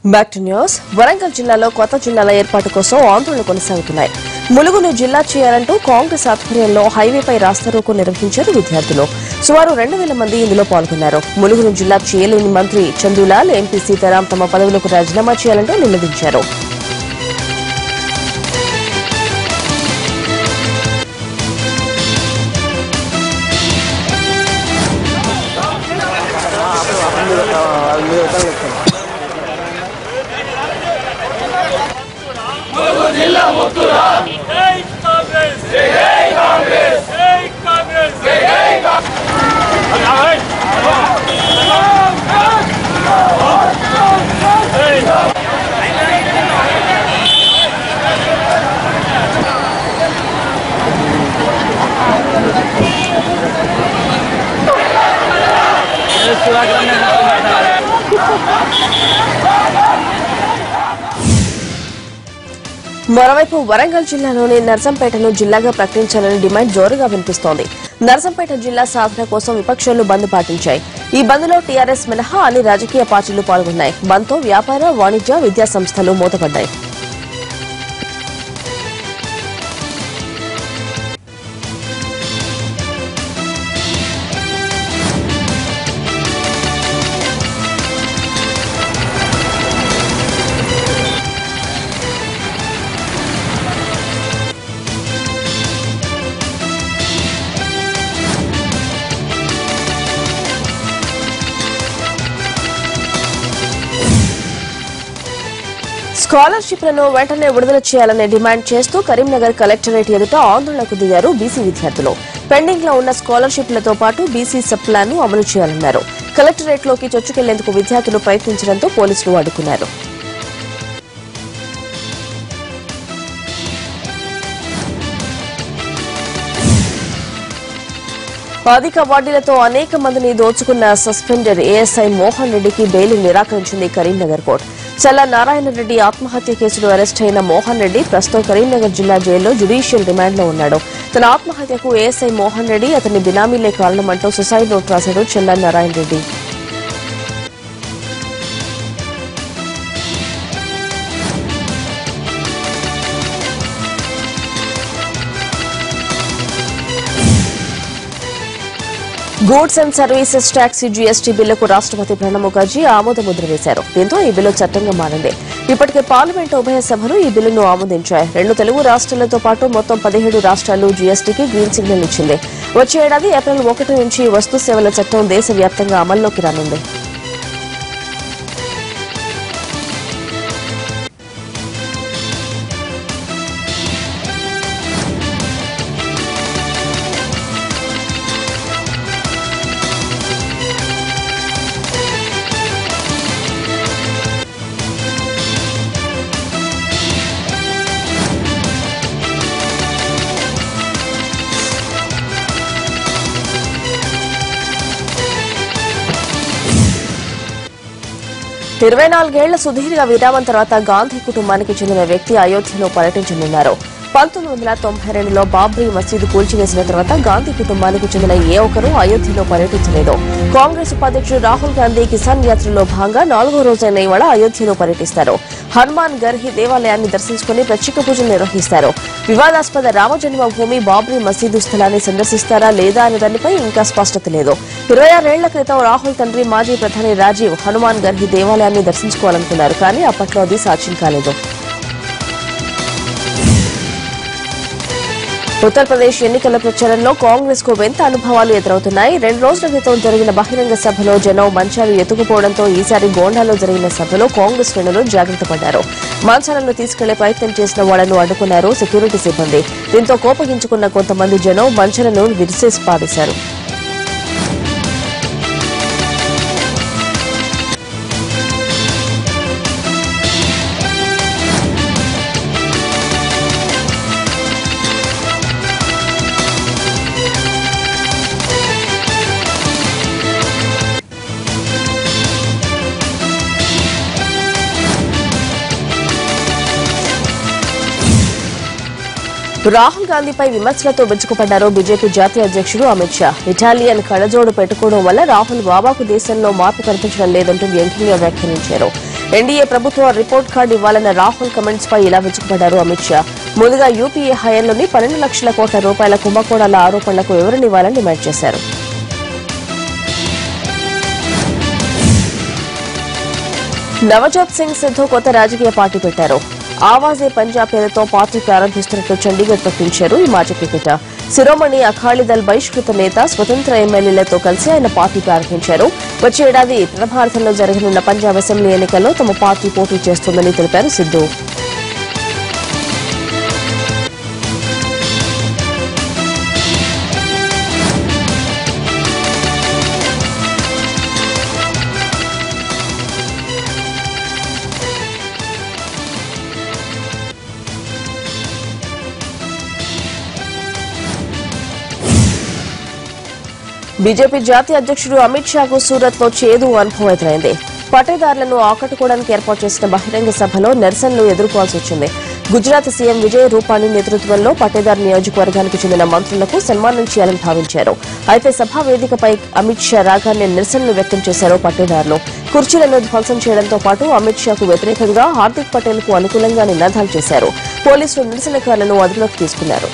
back to news Warangal జిల్లాలో కొత్త జిల్లాల ఏర్పాటు కోసం ఆందోళన కొనసాగుతున్నాయి ములుగును జిల్లా చేయాలంటూ కాంగ్రెస్ ఆధ్వర్యంలో హైవేపై రాస్తారోకో నిర్వహించారు విద్యార్థులు సుమారు రెండు వేల మంది ఇందులో పాల్గొన్నారు ములుగును జిల్లా చేయలేని మంత్రి చందులాల్ ఎంపీ సీతారాం తమ పదవులకు రాజీనామా చేయాలంటూ నిలదించారు జై కాంగ్రెస్ జై కాంగ్రెస్ జై కాంగ్రెస్ జై కాంగ్రెస్ మరోవైపు వరంగల్ జిల్లాలోని నర్సంపేటను జిల్లాగా ప్రకటించాలని డిమాండ్ జోరుగా వినిపిస్తోంది నర్సంపేట జిల్లా సాధన కోసం విపక్షాలు బంద్ పాటించాయి ఈ బంద్లో టీఆర్ఎస్ మినహా అన్ని రాజకీయ పార్టీలు పాల్గొన్నాయి బంద్తో వ్యాపార వాణిజ్య విద్యా సంస్థలు మూతపడ్డాయి స్కాలర్షిప్లను వెంటనే విడుదల చేయాలనే డిమాండ్ చేస్తూ కరీంనగర్ కలెక్టరేట్ ఎదుట ఆందోళనకు దిగారు బీసీ విద్యార్థులు పెండింగ్ లో ఉన్న స్కాలర్షిప్లతో పాటు బీసీ సబ్ ప్లాన్ ను అమలు చేయాలన్నారు కలెక్టరేట్ లోకి చొచ్చుకెళ్లేందుకు విద్యార్థులు ప్రయత్నించడంతో పోలీసులు అడ్డుకున్నారు అధిక వడ్డీలతో అనేక మందిని దోచుకున్న సస్పెండెడ్ ఏఎస్ఐ మోహన్ రెడ్డికి బెయిల్ నిరాకరించింది కరీంనగర్ కోర్టు చల్ల నారాయణ రెడ్డి ఆత్మహత్య కేసులో అరెస్ట్ అయిన మోహన్ రెడ్డి ప్రస్తుతం కరీంనగర్ జిల్లా జైల్లో జ్యుడిషియల్ రిమాండ్ లో ఉన్నాడు తన ఆత్మహత్యకు ఏఎస్ఐ మోహన్ రెడ్డి అతని బినామీలే కారణమంటూ సుసైడ్ నోట్ రాశాడు చెల్ల Narayana Reddy goods and services tax GST బిల్లుకు రాష్ట్రపతి ప్రణబ్ ముఖర్జీ ఆమోద ముద్ర వేశారు దీంతో ఈ బిల్లు చట్టంగా మారింది ఇప్పటికే పార్లమెంట్ ఉభయ సభలు ఈ బిల్లును ఆమోదించాయి రెండు తెలుగు రాష్ట్రాలతో పాటు మొత్తం పదిహేడు రాష్ట్రాలు జీఎస్టీకి గ్రీన్ సిగ్నల్ ఇచ్చింది వచ్చే ఏడాది ఏప్రిల్ ఒకటి నుంచి వస్తు సేవల చట్టం దేశవ్యాప్తంగా అమల్లోకి రానుంది ఇరవై నాలుగేళ్ల సుదీర్ఘ విరామం తర్వాత గాంధీ కుటుంబానికి చెందిన వ్యక్తి అయోధ్యలో పర్యటించనున్నారు పంతొమ్మిది వందల తొంభై రెండులో బాబ్రీ మసీదు కూల్చివేసిన తర్వాత గాంధీ కుటుంబానికి చెందిన ఏ ఒక్కరూ అయోధ్యలో పర్యటించలేదు కాంగ్రెస్ ఉపాధ్యక్షుడు రాహుల్ గాంధీ కిసాన్ యాత్రలో భాగంగా నాలుగో రోజైన ఇవాళ అయోధ్యలో పర్యటిస్తారు హనుమాన్ గర్హి దేవాలయాన్ని దర్శించుకుని ప్రత్యేక పూజలు నిర్వహిస్తారు వివాదాస్పద రామజన్మభూమి బాబ్రీ మసీదు స్థలాన్ని సందర్శిస్తారా లేదా అనే దానిపై ఇంకా స్పష్టత లేదు ఇరవై ఆరేళ్ల క్రితం రాహుల్ తండ్రి మాజీ ప్రధాని రాజీవ్ హనుమాన్ గర్హి దేవాలయాన్ని దర్శించుకోవాలనుకున్నారు కానీ అప్పట్లో అది సాధ్యం కాలేదు ఉత్తరప్రదేశ్ ఎన్నికల ప్రచారంలో కాంగ్రెస్ కు వింత అనుభవాలు ఎదురవుతున్నాయి రెండు రోజుల క్రితం జరిగిన బహిరంగ సభలో జనం మంచాలు ఎత్తుకుపోవడంతో ఈసారి గోండాలో జరిగిన సభలో కాంగ్రెస్ శ్రేణులు జాగ్రత్త పడ్డారు మంచాలను తీసుకెళ్లే ప్రయత్నం చేసిన వాళ్లను అడ్డుకున్నారు సెక్యూరిటీ సిబ్బంది దీంతో కోపగించుకున్న కొంతమంది జనం మంచాలను విరిసేసి పారేశారు రాహుల్ గాంధీపై విమర్శలతో విరుచుకుపడ్డారు బీజేపీ జాతీయ అధ్యక్షుడు అమిత్ షా ఇటాలియన్ కళ్ళజోడు పెట్టుకోవడం వల్ల రాహుల్ బాబాకు దేశంలో మార్పు కనిపించడం లేదంటూ వ్యంగ్యంగా వ్యాఖ్యానించారు ఎన్డీఏ ప్రభుత్వం రిపోర్ట్ కార్డు ఇవ్వాలన్న రాహుల్ కమెంట్స్ పై ఇలా విరుచుకుపడ్డారు అమిత్ షా ముందుగా యూపీఏ హయాంలోని పన్నెండు లక్షల కోట్ల రూపాయల కుంభకోణాల ఆరోపణలకు వివరణ ఇవ్వాలని డిమాండ్ చేశారు నవజోత్ సింగ్ సిద్ధు కొత్త రాజకీయ పార్టీ పెట్టారు ఆవాజే పంజాబ్ పేరుతో పార్టీ ప్రారంభిస్తున్నట్లు చండీగఢ్ ప్రకటించారు ఈ మాజీ క్రికెటర్ శిరోమణి అకాలీదళ్ బహిష్కృత నేత స్వతంత్ర ఎమ్మెల్యేలతో కలిసి ఆయన పార్టీ ప్రారంభించారు వచ్చే ఏడాది ప్రభారతంలో జరగనున్న పంజాబ్ అసెంబ్లీ ఎన్నికల్లో తమ పార్టీ పోటీ చేస్తుందని తెలిపారు సిద్ధు బీజేపీ జాతీయ అధ్యక్షుడు అమిత్ షాకు సూరత్ లో చేదు అనుభవం ఎదురైంది పట్టేదారులను ఆకట్టుకోవడానికి ఏర్పాటు చేసిన బహిరంగ సభలో నిరసనలు ఎదుర్కోవాల్సి వచ్చింది గుజరాత్ సీఎం విజయ్ రూపానీ నేతృత్వంలో పట్టేదార్ నియోజకవర్గానికి చెందిన మంత్రులకు సన్మానం చేయాలని భావించారు అయితే సభా వేదికపై అమిత్ షా రాగానే నిరసనలు వ్యక్తం చేశారు పట్టేదారులు కుర్చీలను ధ్వంసం చేయడంతో పాటు అమిత్ షాకు వ్యతిరేకంగా హార్దిక్ పటేల్ కు అనుకూలంగా నినాదాలు చేశారు పోలీసులు నిరసనకారులను అదుపులోకి తీసుకున్నారు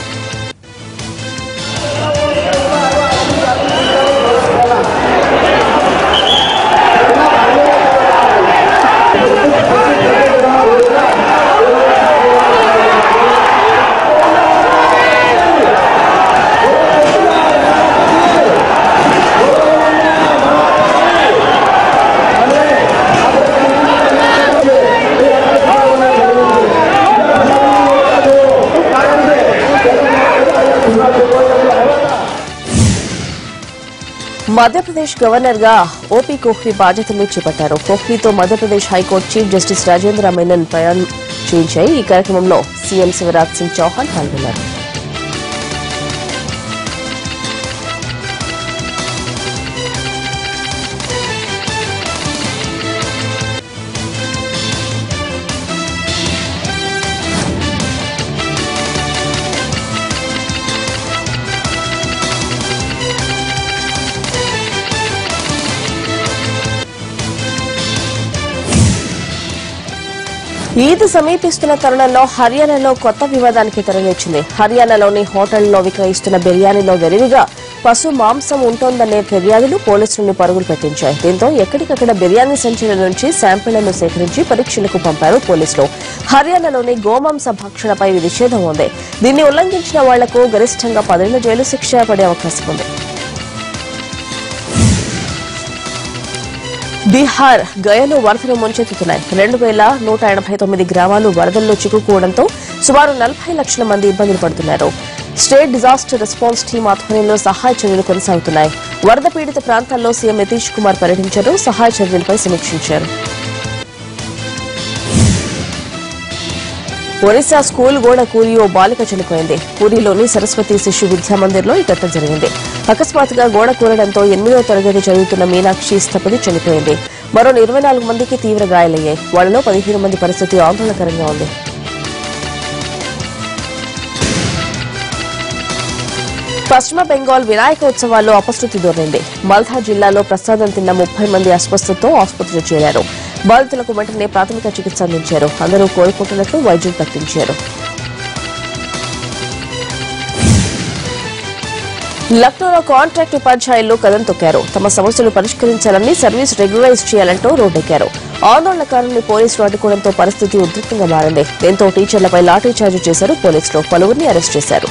మధ్యప్రదేశ్ గవర్నర్ గా ఓపీ కోహ్లీ బాధ్యతలు చేపట్టారు కోహ్లీతో Madhya Pradesh high court chief justice Rajendra Menon ప్రయాణం చేయించాయి ఈ కార్యక్రమంలో సీఎం శివరాజ్ సింగ్ చౌహాన్ పాల్గొన్నారు ఈద్ సమీపిస్తున్న తరుణంలో హర్యానాలో కొత్త వివాదానికి తెరలేచింది హర్యానాలోని హోటళ్లలో విక్రయిస్తున్న బిర్యానీలో వెరివిగా పశు మాంసం ఉంటోందనే ఫిర్యాదులు పోలీసులను పరుగులు పెట్టించాయి దీంతో ఎక్కడికక్కడ బిర్యానీ సంచుల నుంచి శాంపిళ్లను సేకరించి పరీక్షలకు పంపారు పోలీసులు హర్యానాలోని గోమాంస భక్షణపై నిషేధం ఉంది దీన్ని ఉల్లంఘించిన వాళ్లకు గరిష్టంగా పదేళ్ల జైలు శిక్ష పడే అవకాశం ఉంది బీహార్ గయలో వరదలు ముంచెత్తుతున్నాయి రెండు వేల నూట ఎనభై తొమ్మిది గ్రామాలు వరదల్లో చిక్కుకోవడంతో సుమారు నలభై లక్షల మంది ఇబ్బందులు పడుతున్నారు స్టేట్ డిజాస్టర్ రెస్పాన్స్ టీం ఆధ్వర్యంలో సహాయ చర్యలు కొనసాగుతున్నాయి వరద పీడిత ప్రాంతాల్లో సీఎం నితీష్ కుమార్ పర్యటించారు సహాయ చర్యలపై సమీక్షించారు ఒరిస్సా స్కూల్ గోడ కూలి ఓ బాలిక చనిపోయింది పూరిలోని సరస్వతి శిశు విద్యా మందిర్లో ఈ ఘటన జరిగింది అకస్మాత్తుగా గోడ కూరడంతో ఎనిమిదో తరగతి చదువుతున్న మీనాక్షి స్థపతి చనిపోయింది మరో ఇరవై నాలుగు మందికి తీవ్ర గాయాలయ్యాయి వాళ్లలో పదిహేను మంది పరిస్థితి ఆందోళనకరంగా ఉంది పశ్చిమ బెంగాల్ వినాయక ఉత్సవాల్లో అపశృతి దొరింది మల్ధా జిల్లాలో ప్రసాదం తిన్న ముప్పై మంది అస్వస్థతతో ఆసుపత్రిలో చేరారు బాధితులకు వెంటనే ప్రాథమిక చికిత్స అందించారు అందరూ కోలుకుంటున్నట్లు వైద్యులు ప్రకటించారు లక్నోలో కాంట్రాక్ట్ ఉపాధ్యాయులు కదం తొక్కారు తమ సమస్యలు పరిష్కరించాలని సర్వీస్ రెగ్యులరైజ్ చేయాలంటూ రోడ్డెక్కారు ఆందోళనకారుల్ని పోలీసులు అడ్డుకోవడంతో పరిస్థితి ఉద్రిక్తంగా మారింది దీంతో టీచర్లపై లాఠీ చార్జ్ చేశారు పోలీసులు పలువురిని అరెస్ట్ చేశారు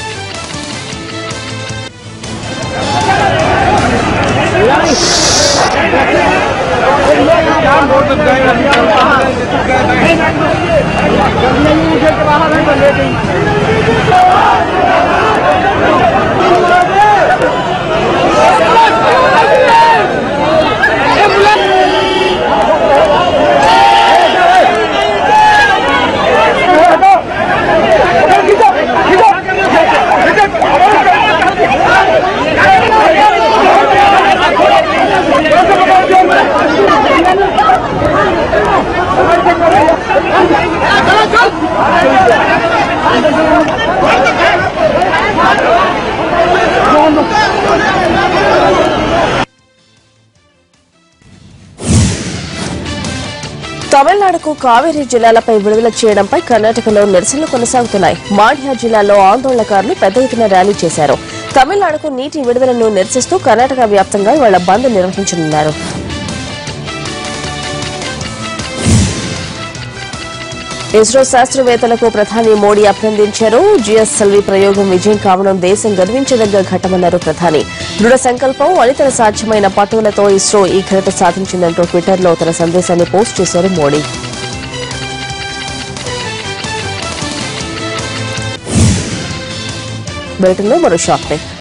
खींचो खींचो తమిళనాడుకు కావేరీ జిల్లాలపై విడుదల చేయడంపై కర్ణాటకలో నిరసనలు కొనసాగుతున్నాయి మాండ్యా జిల్లాలో ఆందోళనకారులు పెద్ద ఎత్తున ర్యాలీ చేశారు తమిళనాడుకు నీటి విడుదలను నిరసిస్తూ కర్ణాటక వ్యాప్తంగా ఇవాళ బంద్ నిర్వహించనున్నారు ఇస్రో శాస్త్రవేత్తలకు ప్రధాని మోడీ అభినందించారు జిఎస్ఎల్వి ప్రయోగం విజయం కావడం దేశం గర్వించదగ్గ ఘట్టమన్నారు ప్రధాని దృఢ సంకల్పం అనితర సాధ్యమైన పట్టుదలతో ఇస్రో ఈ ఘనత సాధించిందంటూ ట్విట్టర్లో తన సందేశాన్ని పోస్ట్ చేశారు మోడీ బులెటిన్లో మరో షార్ట్ బ్రేక్